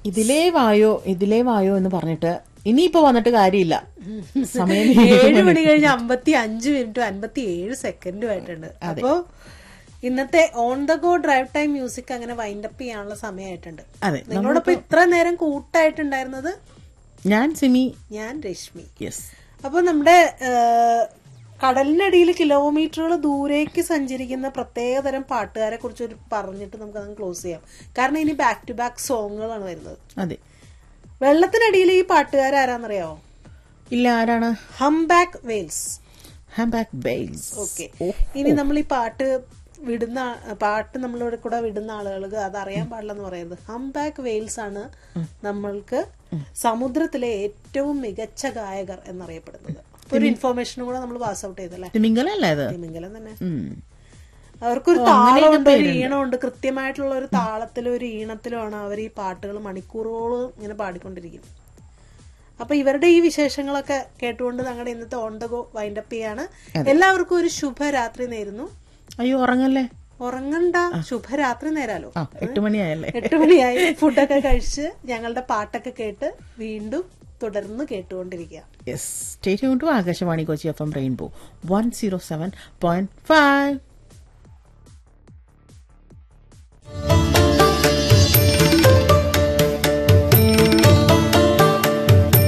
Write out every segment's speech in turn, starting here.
ഇതിലേ വായോ ഇതിലേ വായോ എന്ന് പറഞ്ഞിട്ട് ഇനിയിപ്പോ വന്നിട്ട് കാര്യമില്ല സമയം ഏഴ് മണി കഴിഞ്ഞ് അമ്പത്തി അഞ്ച് മിനിറ്റും അൻപത്തി ഏഴ് സെക്കൻഡും ആയിട്ടുണ്ട് അപ്പോ ഇന്നത്തെ on the go drive time music അങ്ങനെ വൈൻഡ് അപ്പ് ചെയ്യാനുള്ള സമയമായിട്ടുണ്ട് അതെ നിങ്ങളോടൊപ്പം ഇത്ര നേരം കൂട്ടായിട്ടുണ്ടായിരുന്നത് ഞാൻ സിമി ഞാൻ രശ്മി യെസ് അപ്പൊ നമ്മുടെ ഏഹ്, കടലിനടിയിൽ കിലോമീറ്ററുകൾ ദൂരേക്ക് സഞ്ചരിക്കുന്ന പ്രത്യേകതരം പാട്ടുകാരെ കുറിച്ച് ഒരു പറഞ്ഞിട്ട് നമുക്ക് അതങ്ങ് ക്ലോസ് ചെയ്യാം കാരണം ഇനി ബാക്ക് ടു ബാക്ക് സോങ്ങുകളാണ് വരുന്നത് അതെ വെള്ളത്തിനടിയിൽ ഈ പാട്ടുകാരാരാന്നറിയാവോ ഇല്ല ആരാണ് humpback whales humpback whales okay ഇനി നമ്മൾ ഈ പാട്ട് വിടുന്ന ആ- പാട്ട് നമ്മളിവിടെ കൂടെ വിടുന്ന ആളുകൾക്ക് അത് അറിയാൻ പാടില്ലെന്ന് പറയുന്നത് ഹംബാക്ക് വെയിൽസ് ആണ് നമ്മൾക്ക് സമുദ്രത്തിലെ ഏറ്റവും മികച്ച ഗായകർ എന്നറിയപ്പെടുന്നത് അപ്പൊ ഒരു ഇൻഫോർമേഷനും കൂടെ നമ്മൾ പാസ് ഔട്ട് ചെയ്തല്ലേ തിമിംഗലല്ലേ അത് തിമിംഗലം തന്നെ ഉം. അവർക്കൊരു താളമുണ്ട് ഒരു ഈണമുണ്ട് കൃത്യമായിട്ടുള്ള ഒരു താളത്തിലും ഒരു ഈണത്തിലുമാണ് അവർ ഈ പാട്ടുകൾ മണിക്കൂറുകളോളം ഇങ്ങനെ പാടിക്കൊണ്ടിരിക്കും അപ്പൊ ഇവരുടെ ഈ വിശേഷങ്ങളൊക്കെ കേട്ടുകൊണ്ട് ഞങ്ങളുടെ ഇന്നത്തെ on the go wind up ചെയ്യാണ് എല്ലാവർക്കും ഒരു ശുഭരാത്രി നേരുന്നു അയ്യോ ഉറങ്ങല്ലേ ഉറങ്ങണ്ട ശുഭരാത്രി നേരാലോ ആ എട്ട് മണിയായല്ലേ എട്ട് മണിയായി ഫുഡൊക്കെ കഴിച്ച് ഞങ്ങളുടെ പാട്ടൊക്കെ കേട്ട് വീണ്ടും തുടർന്ന് കേട്ടുകൊണ്ടിരിക്കുക yes state to Akashvani Kochi F M Rainbow one zero seven point five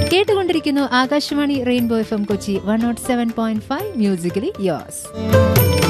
കേട്ടുകൊണ്ടിരിക്കുന്നു Akashvani Rainbow F M Kochi one nought seven point five musically യോസ്